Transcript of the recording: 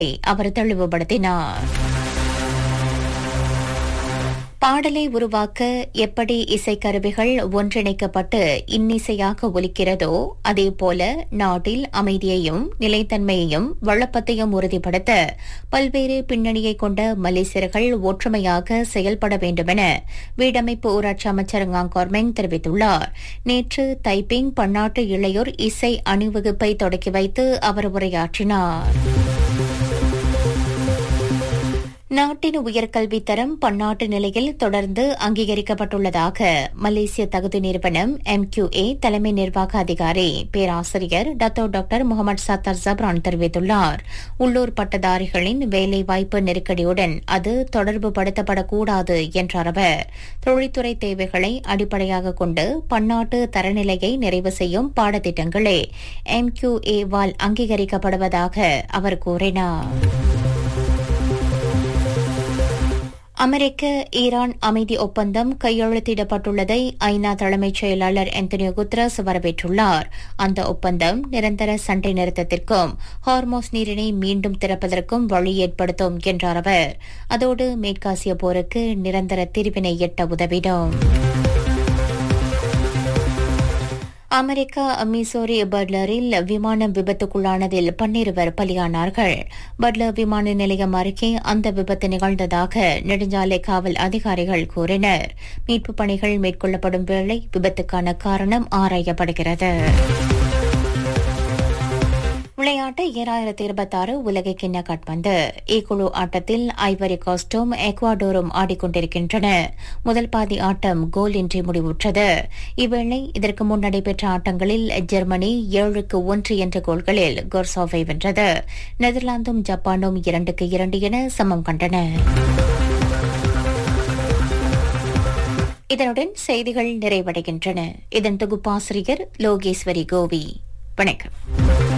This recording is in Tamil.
அவர் தெளிவுபடுத்தினார் பாடலை உருவாக்க எப்படி இசைக்கருவிகள் ஒன்றிணைக்கப்பட்டு இன்னிசையாக ஒலிக்கிறதோ அதேபோல நாட்டில் அமைதியையும் நிலைத்தன்மையையும் வளப்பத்தையும் உறுதிப்படுத்த பல்வேறு பின்னணியை கொண்ட மலேசியர்கள் ஒற்றுமையாக செயல்பட வேண்டுமென வீடமைப்பு ஊராட்சி அமைச்சர் காங்கோர்மெங் தெரிவித்துள்ளார் நேற்று தைப்பிங் பன்னாட்டு இளையோர் இசை அணிவகுப்பை தொடக்கி வைத்து அவர் உரையாற்றினார் நாட்டின் உயர்கல்வி தரம் பன்னாட்டு நிலையில் தொடர்ந்து அங்கீகரிக்கப்பட்டுள்ளதாக மலேசிய தகுதி நிறுவனம் எம்கியூஏ தலைமை நிர்வாக அதிகாரி பேராசிரியர் Dato doctor Mohamed Sattar Jabran தெரிவித்துள்ளார் உள்ளூர் பட்டதாரிகளின் வேலைவாய்ப்பு நெருக்கடியுடன் அது தொடர்பு படுத்தப்படக்கூடாது என்றார் அவர் தொழில்துறை தேவைகளை அடிப்படையாக கொண்டு பன்னாட்டு தரநிலையை நிறைவு செய்யும் பாடத்திட்டங்களே எம்கியூஏ வால் அங்கீகரிக்கப்படுவதாக அவர் கூறினார் அமெரிக்க ஈரான் அமைதி ஒப்பந்தம் கையெழுத்திடப்பட்டுள்ளதை ஐநா தலைமைச் செயலாளர் ஆந்தனியோ குத்ரஸ் வரவேற்றுள்ளார் அந்த ஒப்பந்தம் நிரந்தர சண்டை நிறுத்தத்திற்கும் ஹார்மோஸ் நீரினை மீண்டும் திறப்பதற்கும் வழி ஏற்படுத்தும் என்றார் அவர் அதோடு மேற்காசிய போருக்கு நிரந்தர தீர்வினை எட்ட உதவிடும் அமெரிக்கா மிசோரி பட்லரில் விமானம் விபத்துக்குள்ளானதில் பன்னிருவர் பலியானார்கள் பட்லர் விமான நிலையம் அருகே அந்த விபத்து நிகழ்ந்ததாக நெடுஞ்சாலை காவல் அதிகாரிகள் கூறினர் மீட்புப் பணிகள் மேற்கொள்ளப்படும் வேளை விபத்துக்கான காரணம் ஆராயப்படுகிறது விளையாட்டு இரண்டாயிரத்தி இருபத்தாறு உலக கிண்ண காட்பந்து இக்குழு ஆட்டத்தில் ஐவரி கோஸ்டும் எக்வாடோரும் ஆடிக்கொண்டிருக்கின்றன முதல் பாதி ஆட்டம் கோல் இன்றி முடிவுற்றது இவ்வேளை இதற்கு முன் நடைபெற்ற ஆட்டங்களில் ஜெர்மனி ஏழுக்கு ஒன்று என்ற கோல்களில் கோர்சோவை வென்றது நெதர்லாந்தும் ஜப்பானும் இரண்டுக்கு இரண்டு என சமம் கண்டன இதனுடன் செய்திகள் நிறைவடைகின்றன இதன் தொகுப்பாசிரியர் லோகேஸ்வரி கோவி வணக்கம்